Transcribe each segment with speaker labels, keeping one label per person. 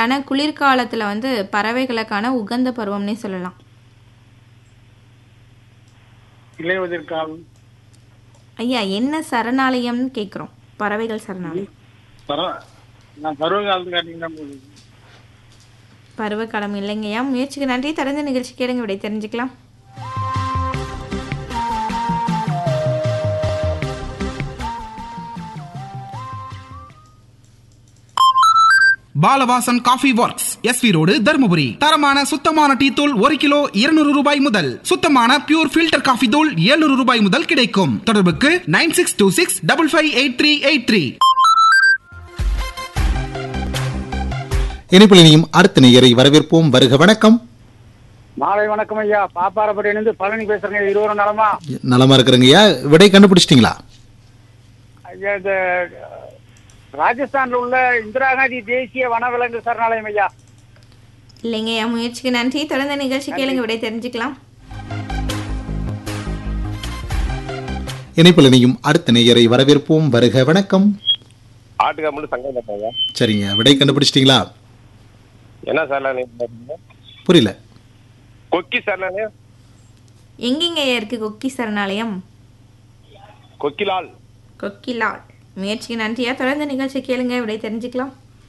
Speaker 1: ஆனால் குளிர்காலத்தில் வந்து பறவைகளுக்கான உகந்த பருவம்னே சொல்லலாம்
Speaker 2: இலையுதிர் காலம்
Speaker 1: ஐயா என்ன சரணாலயம்னு கேட்குறோம் பறவைகள் சரணாலயம்
Speaker 2: பரவ நான் பருவ காலத்துக்கு காட்டிங்கன்னா போதும்
Speaker 1: பருவகாலம் இல்லைங்கய்யா முயற்சிக்கு நன்றி தொடர்ந்து நிகழ்ச்சி கேளுங்க விடை தெரிஞ்சுக்கலாம்
Speaker 3: Balavasan coffee works SV road Dharmapuri தரமான சுத்தமான டீ தூள் ஒரு கிலோ இருநூறு ரூபாய் முதல் சுத்தமான பியூர் ஃபில்டர் காஃபி தூள் 700 ரூபாய் முதல் கிடைக்கும் தொடர்புக்கு nine six two six double five eight three eight three
Speaker 4: இனிப்பிலினியும் அடுத்த நேயரை வரவேற்போம் வருக வணக்கம்
Speaker 2: மாலை வணக்கம் ஐயா பாப்பாரப்பட்டியிலிருந்து பழனி பேசுறேங்க இருவரும் நலமா
Speaker 4: நலமா இருக்கிறங்கய்யா விடை கண்டுபிடிச்சிட்டீங்களா
Speaker 2: ஐயா இந்த அஹ், ராஜஸ்தான்ல உள்ள இந்திரா காந்தி தேசிய வனவிலங்கு சரணாலயம் ஐயா
Speaker 1: இல்லைங்கய்யா முயற்சிக்கு நன்றி தொடர்ந்து நிகழ்ச்சி கேளுங்க விடை தெரிஞ்சுக்கலாம்
Speaker 4: இனிப்பிலினியும் அடுத்த நேயரை வரவேற்போம் வருக வணக்கம்
Speaker 5: ஆட்டுக்காமல் சங்கம் கட்டாங்க
Speaker 4: சரிங்க விடை கண்டுபிடிச்சிட்டீங்களா
Speaker 5: என்ன சரலானே
Speaker 4: புரியல
Speaker 5: கொக்கி சரலானே
Speaker 1: எங்கெங்கய்யா இருக்கு கொக்கி சரணாலயம்
Speaker 5: கொக்கிலால்
Speaker 1: கொக்கிலால் முயற்சிக்கு நன்றியா தொடர்ந்து நிகழ்ச்சி கேளுங்க விடை தெரிஞ்சுக்கலாம்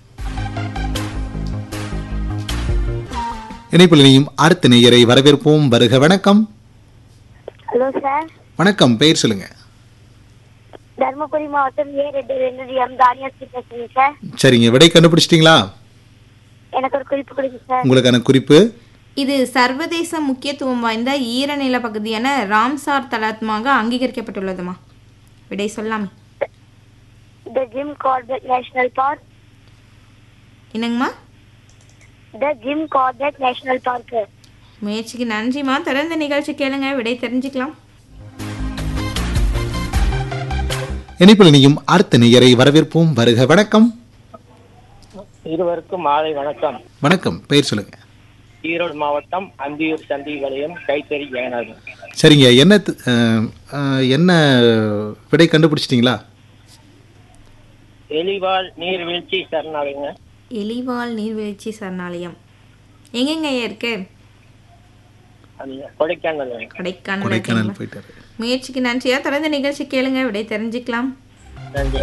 Speaker 4: இனிப்பிலினியும் அடுத்த நேயரை வரவேற்போம் வருக வணக்கம்
Speaker 6: ஹலோ சார்
Speaker 4: வணக்கம் பெயர் சொல்லுங்க
Speaker 6: தருமபுரி மாவட்டம் ஏ ரெண்டு ரெண்டு எம் தானியாஸ்ரீ பேசுறேன் சார்
Speaker 4: சரிங்க விடை கண்டுபிடிச்சிட்டீங்களா
Speaker 6: எனக்கு ஒரு குறிப்பு கொடுங்க சார்
Speaker 4: உங்களுக்கான குறிப்பு
Speaker 1: இது சர்வதேச முக்கியத்துவம் வாய்ந்த ஈரநில பகுதியான ராம்சார் தலாத்மாக அங்கீகரிக்கப்பட்டுள்ளதுமா விடை சொல்லாமே
Speaker 6: the Jim Corbett National Park
Speaker 1: என்னங்கம்மா
Speaker 6: the Jim Corbett National Park
Speaker 1: முயற்சிக்கு நன்றிம்மா தொடர்ந்து நிகழ்ச்சி கேளுங்க விடை தெரிஞ்சுக்கலாம்
Speaker 4: இனிப்பிலினியும் அடுத்த நேயரை வரவேற்போம் வருக வணக்கம்
Speaker 5: இருவருக்கும் மாலை வணக்கம்
Speaker 4: வணக்கம் பெயர் சொல்லுங்க
Speaker 5: ஈரோடு மாவட்டம் அந்தியூர் சந்தி வளையம் கைத்தறி ஜெயநாதன்
Speaker 4: சரிங்க என்ன த- அஹ், அஹ், என்ன விடை கண்டுபிடிச்சிட்டீங்களா
Speaker 5: எலிவால் நீர்வீழ்ச்சி சரணாலயங்க
Speaker 1: எலிவால் நீர்வீழ்ச்சி சரணாலயம் எங்கெங்கய்யா இருக்கு
Speaker 5: அது கொடைக்கானல்
Speaker 1: கொடைக்கானல்
Speaker 4: கொடைக்கானல்
Speaker 1: இருக்குங்களா?
Speaker 4: போயிட்டாரு
Speaker 1: முயற்சிக்கு நன்றியா தொடர்ந்து நிகழ்ச்சி கேளுங்க விடை தெரிஞ்சுக்கலாம்
Speaker 5: நன்றி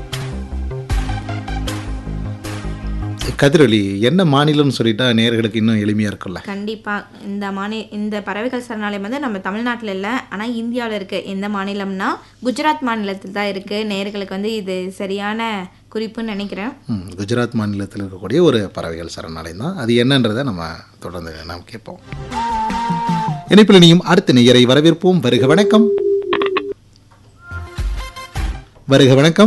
Speaker 4: கதிரொலி என்ன மாநிலம்னு சொல்லிட்டா நேர்களுக்கு இன்னும் எளிமையா இருக்கும்ல
Speaker 1: கண்டிப்பா இந்த மாநில இந்த பறவைகள் சரணாலயம் வந்து நம்ம தமிழ்நாட்டில் இல்லை ஆனால் இந்தியாவில் இருக்கு எந்த மாநிலம்னா குஜராத் மாநிலத்தில் தான் இருக்கு நேர்களுக்கு வந்து இது சரியான குறிப்புன்னு நினைக்கிறேன்
Speaker 4: ம், குஜராத் மாநிலத்தில் இருக்கக்கூடிய ஒரு பறவைகள் சரணாலயம் தான் அது என்னன்றதை நம்ம தொடர்ந்து நாம் கேட்போம் இணைப்பில் இனியும் அடுத்த நேயரை வரவேற்போம் வருக வணக்கம் வருக வணக்கம்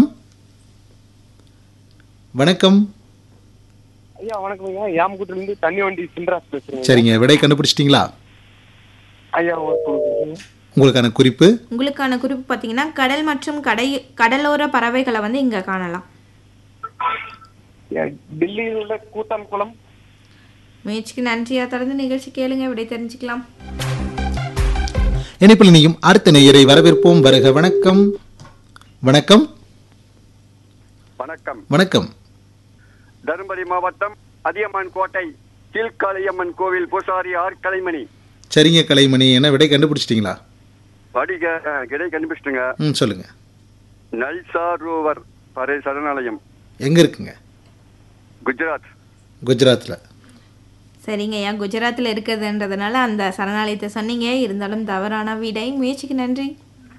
Speaker 4: வணக்கம்
Speaker 5: ஐயா வணக்கம் ஐயா யாமகுட்டில இருந்து தண்ணி வண்டி சின்ராஸ் பேசுறேன்
Speaker 4: சரிங்க விடை கண்டுபிடிச்சிட்டிங்களா
Speaker 5: ஐயா ஒரு கொடுக்குறேன்.
Speaker 4: உங்களுக்கான குறிப்பு
Speaker 1: உங்களுக்கான குறிப்பு பார்த்தீங்கன்னா கடல் மற்றும் கடை கடலோர பறவைகளை வந்து இங்கே காணலாம்
Speaker 5: ஐயா, டெல்லியில் உள்ள கூட்டம் குளம்
Speaker 1: முயற்சிக்கு நன்றியா தொடர்ந்து நிகழ்ச்சி கேளுங்க விடை தெரிஞ்சுக்கலாம்
Speaker 4: இணைப்பில் இனியும் அடுத்த நேயரை வரவேற்போம் வருக வணக்கம் வணக்கம்
Speaker 7: வணக்கம்
Speaker 4: வணக்கம்
Speaker 7: தருமபுரி மாவட்டம் அதியமான் கோட்டை கீழ்காளியம்மன் கோவில் பூசாரி ஆர் கலைமணி
Speaker 4: சரிங்க கலைமணி என்ன விடை கண்டுபிடிச்சிட்டிங்களா
Speaker 7: படிக கிடை கண்டுபிடிச்சிட்டுங்க
Speaker 4: ம் சொல்லுங்க
Speaker 7: நல்சாரோவர் பறை சரணாலயம்
Speaker 4: எங்க இருக்குங்க
Speaker 7: குஜராத்
Speaker 4: குஜராத்தில்
Speaker 1: சரிங்க ஐயா குஜராத்தில் இருக்கிறதுன்றதுனால அந்த சரணாலயத்தை சொன்னீங்க இருந்தாலும் தவறான விடை முயற்சிக்கு நன்றி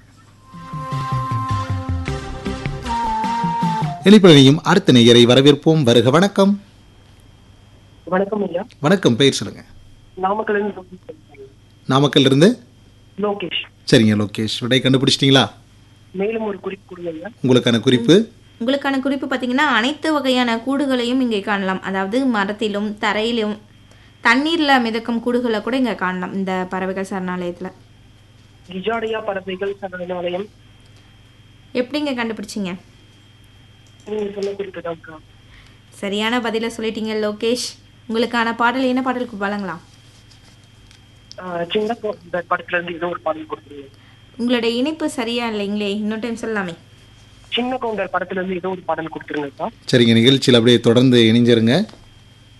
Speaker 4: இனிப்பிலையும் அடுத்த நேயரை வரவேற்போம் வருக வணக்கம்
Speaker 8: வணக்கம் ஐயா
Speaker 4: வணக்கம் பெயர் சொல்லுங்க
Speaker 8: நாமக்கல் இருந்து
Speaker 4: நாமக்கல் இருந்து
Speaker 8: லோகேஷ்
Speaker 4: சரிங்க லோகேஷ் விடை கண்டுபிடிச்சிட்டிங்களா
Speaker 8: மேலும் ஒரு குறிப்பு கொடுங்க ஐயா
Speaker 4: உங்களுக்கான குறிப்பு
Speaker 1: உங்களுக்கான குறிப்பு பார்த்தீங்கன்னா அனைத்து வகையான கூடுகளையும் இங்கே காணலாம் அதாவது மரத்திலும் தரையிலும் தண்ணீரில் மிதக்கும் கூடுகளை கூட இங்கே காணலாம் இந்த பறவைகள் சரணாலயத்தில்
Speaker 8: கிஜாடியா பறவைகள் சரணாலயம்
Speaker 1: எப்படிங்க கண்டுபிடிச்சிங்க
Speaker 8: நீங்க சொன்ன குறிப்பு தான்க்கா
Speaker 1: சரியான பதிலை சொல்லிட்டீங்க லோகேஷ் உங்களுக்கான பாடல் என்ன பாடலுக்கு வழங்கலாம்
Speaker 8: ஆஹ் சின்ன கோ- இந்த படத்துல இருந்து ஏதோ ஒரு பாடல் கொடுத்துருங்க
Speaker 1: உங்களுடைய இணைப்பு சரியா இல்லைங்களே இன்னொரு டைம் சொல்லலாமே
Speaker 8: சின்ன கவுண்டர் படத்துல இருந்து ஏதோ ஒரு பாடல் கொடுத்துருங்கக்கா
Speaker 4: சரிங்க நிகழ்ச்சியில் அப்படியே தொடர்ந்து இணைஞ்சிருங்க